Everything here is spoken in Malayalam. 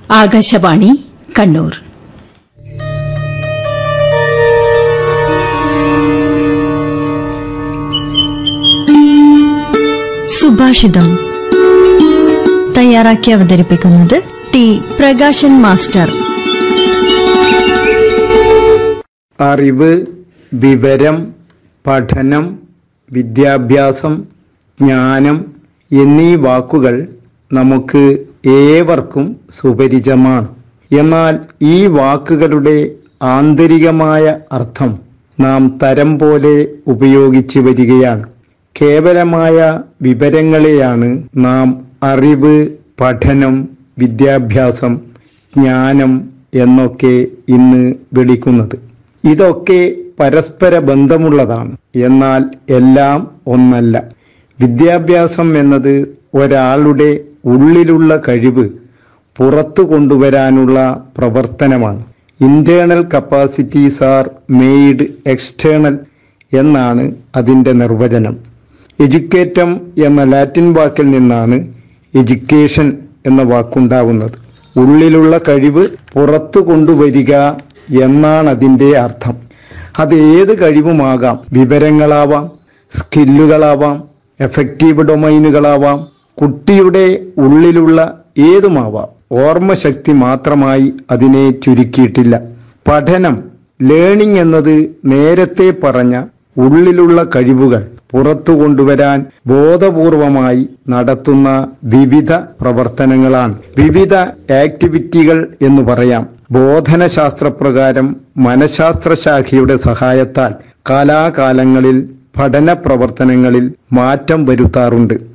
ആകാശവാണി കണ്ണൂർ സുഭാഷിതം തയ്യാറാക്കി അവതരിപ്പിക്കുന്നത് ടി പ്രകാശൻ മാസ്റ്റർ അറിവ് വിവരം പഠനം വിദ്യാഭ്യാസം ജ്ഞാനം എന്നീ വാക്കുകൾ നമുക്ക് ഏവർക്കും സുപരിചിതമാണ് എന്നാൽ ഈ വാക്കുകളുടെ ആന്തരികമായ അർത്ഥം നാം തരം പോലെ ഉപയോഗിച്ചു വരികയാണ് കേവലമായ വിവരങ്ങളെയാണ് നാം അറിവ് പഠനം വിദ്യാഭ്യാസം ജ്ഞാനം എന്നൊക്കെ ഇന്ന് വിളിക്കുന്നത് ഇതൊക്കെ പരസ്പര ബന്ധമുള്ളതാണ് എന്നാൽ എല്ലാം ഒന്നല്ല വിദ്യാഭ്യാസം എന്നത് ഒരാളുടെ ഉള്ളിലുള്ള കഴിവ് പുറത്തു കൊണ്ടുവരാനുള്ള പ്രവർത്തനമാണ് internal capacities are made external എന്നാണ് അതിൻ്റെ നിർവചനം എഡ്യൂക്കേറ്റം എന്ന ലാറ്റിൻ വാക്കിൽ നിന്നാണ് എഡ്യൂക്കേഷൻ എന്ന വാക്കുണ്ടാവുന്നത് ഉള്ളിലുള്ള കഴിവ് പുറത്തു കൊണ്ടുവരിക എന്നാണ് അതിൻ്റെ അർത്ഥം അത് ഏത് കഴിവുമാകാം വിവരങ്ങളാവാം സ്കില്ലുകളാവാം എഫക്റ്റീവ് ഡൊമൈനുകളാവാം കുട്ടിയുടെ ഉള്ളിലുള്ള ഏതുമാവാം ഓർമ്മശക്തി മാത്രമായി അതിനെ ചുരുക്കിയിട്ടില്ല പഠനം ലേണിംഗ് എന്നത് നേരത്തെ പറഞ്ഞ ഉള്ളിലുള്ള കഴിവുകൾ പുറത്തു കൊണ്ടുവരാൻ ബോധപൂർവമായി നടത്തുന്ന വിവിധ പ്രവർത്തനങ്ങളാണ് വിവിധ ആക്ടിവിറ്റികൾ എന്ന് പറയാം ബോധനശാസ്ത്രപ്രകാരം മനഃശാസ്ത്ര ശാഖയുടെ സഹായത്താൽ കാലാകാലങ്ങളിൽ പഠന പ്രവർത്തനങ്ങളിൽ മാറ്റം വരുത്താറുണ്ട്